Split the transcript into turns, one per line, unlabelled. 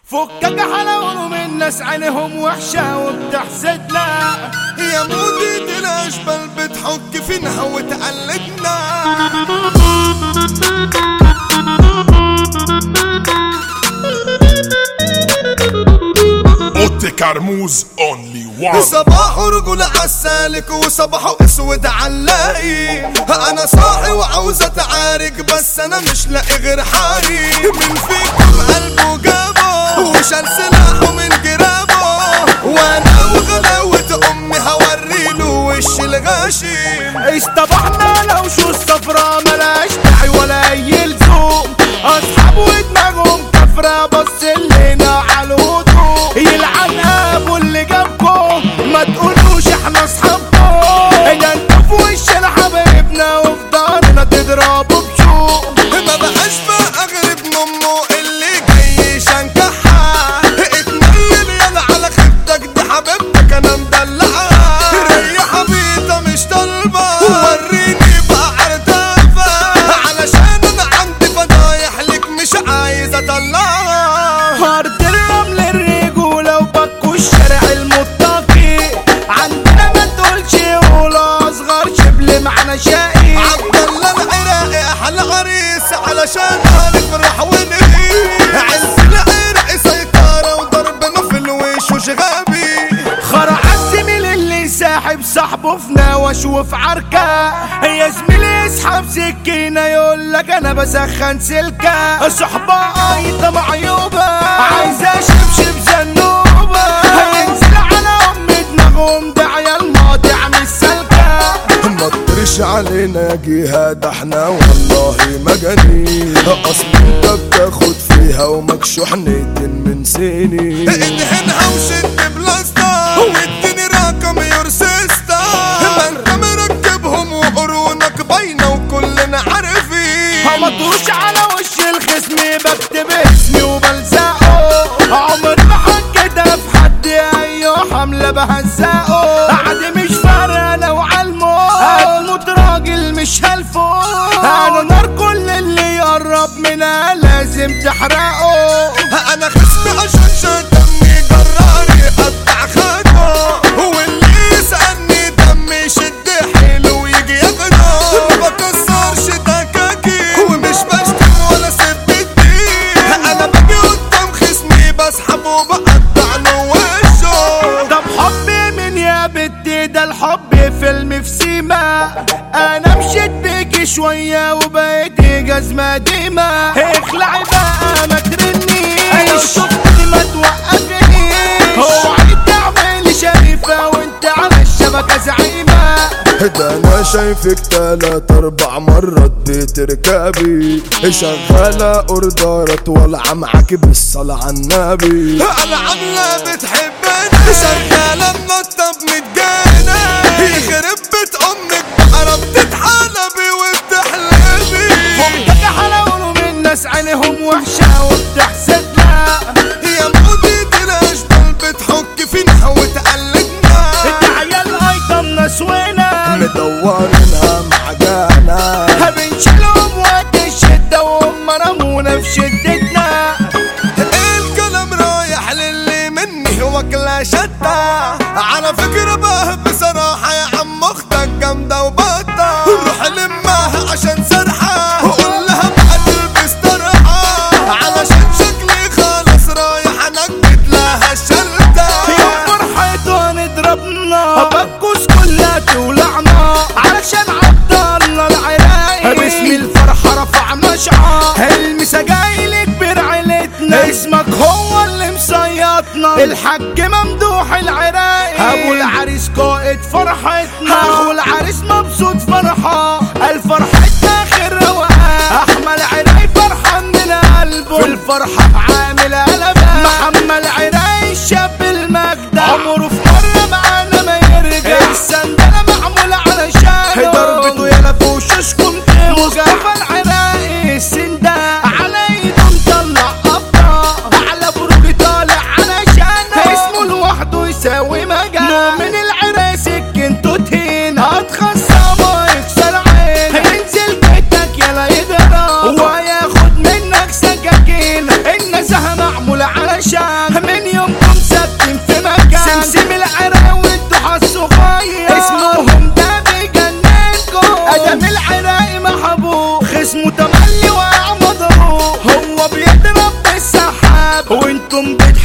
فكك حلاوة من ناس عينهم وحشة وبتحسدنا
يا مودة الاشبال بتحك فينا وتقلدنا
اوتي كرموز اونلي وان
صباح رجل عالسالك وصباحه اسود عاللاقي انا صاحي وعاوز اتعارك بس انا مش لاقي غير حاري من فيكم قلبه جابه وشال سلاحه من جرابه وانا وغلاوة امي هوريله وش الغاشي
اصطبحنا لو شو الصفرا ملاش داعي ولا اي لزوم اصحاب ودماغهم كفرة بص لنا على الهدوء يلعن ابو اللي جابكم ما تقولوش احنا اصحابكم ده انتوا في وشنا حبايبنا وفي ضهرنا تضربوا بشوق
ما بقاش بقى غير ابن امه اللي جاي شنكحها اتنين يلا على خيبتك دي حبيبتك انا مدلعها ريحة بيضة مش طالبة وريني بقى عرضافة علشان انا عندي فضايح لك مش عايز اطلعها
ارض الرمل الرجولة وبكوا الشارع المتقي عندنا ما تقولش ولا اصغر شبل معنا شقي
عبد الله العراقي احلى عريس علشان هنفرح ونهي عز العرق سيطرة وضربنا في الوش وش غبي
خرع الزميل اللي ساحب صاحبه في نوش وفي عركة يا زميلي يسحب سكينة يقول لك انا بسخن سلكة صحبة ايضا معيوبة عايزة شبشب زنوبة هينزل على ام دماغهم ده عيال ماضي عن السلكة
ما تطرش علينا يا جهاد احنا والله مجانين اصل انت بتاخد فيها ومكشوح نيتين من سنين ادهنها وشد بلاستر واديني رقم يور سيستا ما انت مركبهم وقرونك باينه وكلنا عارفين
مطروش على وش الخصم بكتب اسمي وبلزقه عمري ما حكيتها في حد ايوه حملة بهزقه عادي مش فارقة لو عالموت هتموت راجل مش هلفه انا نار كل اللي يقرب منها لازم تحرقه
انا خصمي عشان شتمني جراري قطع خده واللي يسألني دمي يشد حيله ويجي ياخده ما بكسرش دكاكي ومش بشتم ولا سب الدين انا باجي قدام خصمي بسحب وبقطع له وشه
طب حب من يا بنتي ده الحب فيلم في سيما انا مشيت بيكي شوية وبقيتي جزمة ديما اخلعي بقى ما ترنيش شفتني ما توقفنيش اوعي تعملي شريفة وانت على الشبكة زعيمة
ده انا شايفك تلات اربع مرات بتركبي شغالة اوردرات والعة معاكي بالصلاة على النبي انا عاملة بتحبني شغالة منطب متجانة يخرب بيت امك بقرة بتتحلبي وبتحلبي
فكك حلاوة من ناس عينهم وحشة وبتحسدنا
يا مودة الاشبال بتحك فينا وتقلدنا
انت عيال ايضا نسونا
مدورينها معجانة
بنشيلهم وقت الشدة وهم رمونا في شدتنا
الكلام رايح للي مني واكلة شتة على فكرة بقى بصراحة يا عم اختك جامدة وبطة روح لمها عشان سرحة وقول لها بقى تلبس طرحة علشان شكلي خالص رايح انكد لها الشلتة
يوم فرحته هنضربنا بكوس كلها تولعنا علشان عبد الله العراقي باسم الفرحة رفعنا شعار المسا جايلك برعيلتنا اسمك هو اللي مصيطنا الحاج ممدوح العراقي ابو العريس قائد فرحتنا اخو العريس مبسوط فرحة الفرحة اخر روقان احمد عراقي فرحان من قلبه في الفرحة عامل قلبان محمد عراقي الشاب المجد عمره في مرة معانا ما يرجع السندلة معمولة علشان ضربته يلا في وشوشكم مصطفى العراقي السندة على ايده مطلع ابطا على بروج طالع علشان اسمه لوحده يساوي مجال من العراق سكنته تهين هتخصمه يكسر عين يوم بتحب